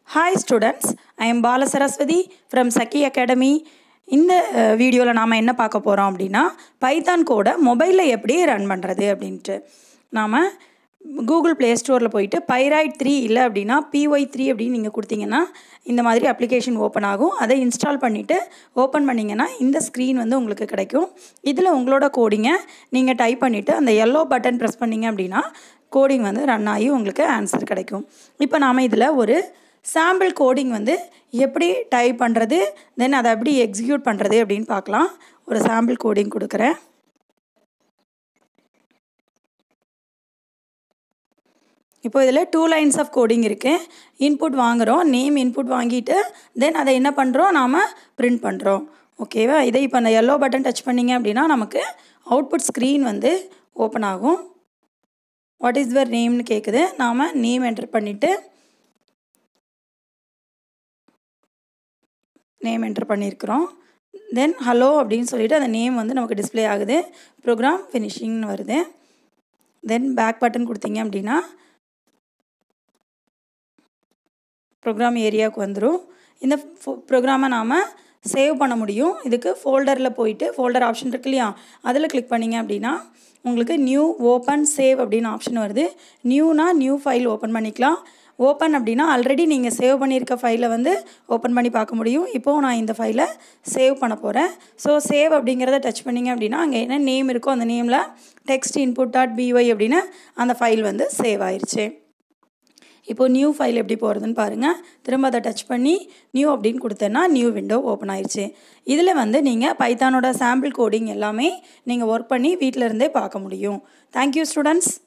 hi students I am Bala Saraswathi from Sakki academy இந்த வீடியோவில் நாம் என்ன பார்க்க போகிறோம் அப்படின்னா பைத்தான் கோடை மொபைலில் எப்படி ரன் பண்ணுறது அப்படின்ட்டு நாம் கூகுள் ப்ளே ஸ்டோரில் போயிட்டு பைராய்ட் த்ரீ இல்லை அப்படின்னா பிஒய் த்ரீ அப்படின்னு நீங்கள் கொடுத்தீங்கன்னா இந்த மாதிரி அப்ளிகேஷன் ஓப்பன் ஆகும் அதை இன்ஸ்டால் பண்ணிவிட்டு ஓப்பன் பண்ணிங்கன்னா இந்த ஸ்க்ரீன் வந்து உங்களுக்கு கிடைக்கும் இதில் உங்களோட கோடிங்கை நீங்கள் டைப் பண்ணிவிட்டு அந்த எல்லோ பட்டன் ப்ரெஸ் பண்ணிங்க அப்படின்னா கோடிங் வந்து ரன் ஆகி உங்களுக்கு ஆன்சர் கிடைக்கும் இப்போ நாம் இதில் ஒரு சாம்பிள் கோடிங் வந்து எப்படி டைப் பண்ணுறது தென் அதை எப்படி எக்ஸிக்யூட் பண்ணுறது அப்படின்னு பார்க்கலாம் ஒரு சாம்பிள் கோடிங் கொடுக்குறேன் இப்போ இதில் டூ லைன்ஸ் ஆஃப் கோடிங் இருக்குது இன்புட் வாங்குகிறோம் நேம் இன்புட் வாங்கிட்டு தென் அதை என்ன பண்ணுறோம் நாம் பிரிண்ட் பண்ணுறோம் ஓகேவா இதை இப்போ அந்த எல்லோ பட்டன் டச் பண்ணிங்க அப்படின்னா நமக்கு அவுட்புட் ஸ்க்ரீன் வந்து ஓப்பன் ஆகும் வாட் இஸ் யுவர் நேம்னு கேட்குது நாம் நேம் என்டர் பண்ணிவிட்டு நேம் என்டர் பண்ணியிருக்கிறோம் தென் ஹலோ அப்படின்னு சொல்லிவிட்டு அந்த நேம் வந்து நமக்கு டிஸ்பிளே ஆகுது ப்ரோக்ராம் ஃபினிஷிங்னு வருது தென் பேக் பட்டன் கொடுத்தீங்க அப்படின்னா ப்ரோக்ராம் ஏரியாவுக்கு வந்துடும் இந்த ப்ரோக்ராமை நாம் சேவ் பண்ண முடியும் இதுக்கு ஃபோல்டரில் போயிட்டு ஃபோல்டர் ஆப்ஷன் இருக்கு இல்லையா அதில் கிளிக் பண்ணிங்க அப்படின்னா உங்களுக்கு நியூ ஓப்பன் சேவ் அப்படின்னு ஆப்ஷன் வருது நியூனா நியூ ஃபைல் ஓப்பன் பண்ணிக்கலாம் ஓப்பன் அப்படின்னா ஆல்ரெடி நீங்கள் சேவ் பண்ணியிருக்க ஃபைலை வந்து ஓப்பன் பண்ணி பார்க்க முடியும் இப்போது நான் இந்த ஃபைலை சேவ் பண்ண போகிறேன் ஸோ சேவ் அப்படிங்கிறத டச் பண்ணிங்க அப்படின்னா அங்கே என்ன நேம் இருக்கோ அந்த நேமில் டெக்ஸ்ட் இன்புட் டாட் பிஒய் அப்படின்னு அந்த ஃபைல் வந்து சேவ் ஆயிடுச்சு இப்போது நியூ ஃபைல் எப்படி போகிறதுன்னு பாருங்கள் திரும்ப அதை டச் பண்ணி நியூ அப்படின்னு கொடுத்தேன்னா நியூ விண்டோ ஓப்பன் ஆயிடுச்சு இதில் வந்து நீங்கள் பைத்தானோட சாம்பிள் கோடிங் எல்லாமே நீங்கள் ஒர்க் பண்ணி வீட்டில் இருந்தே பார்க்க முடியும் தேங்க்யூ ஸ்டூடெண்ட்ஸ்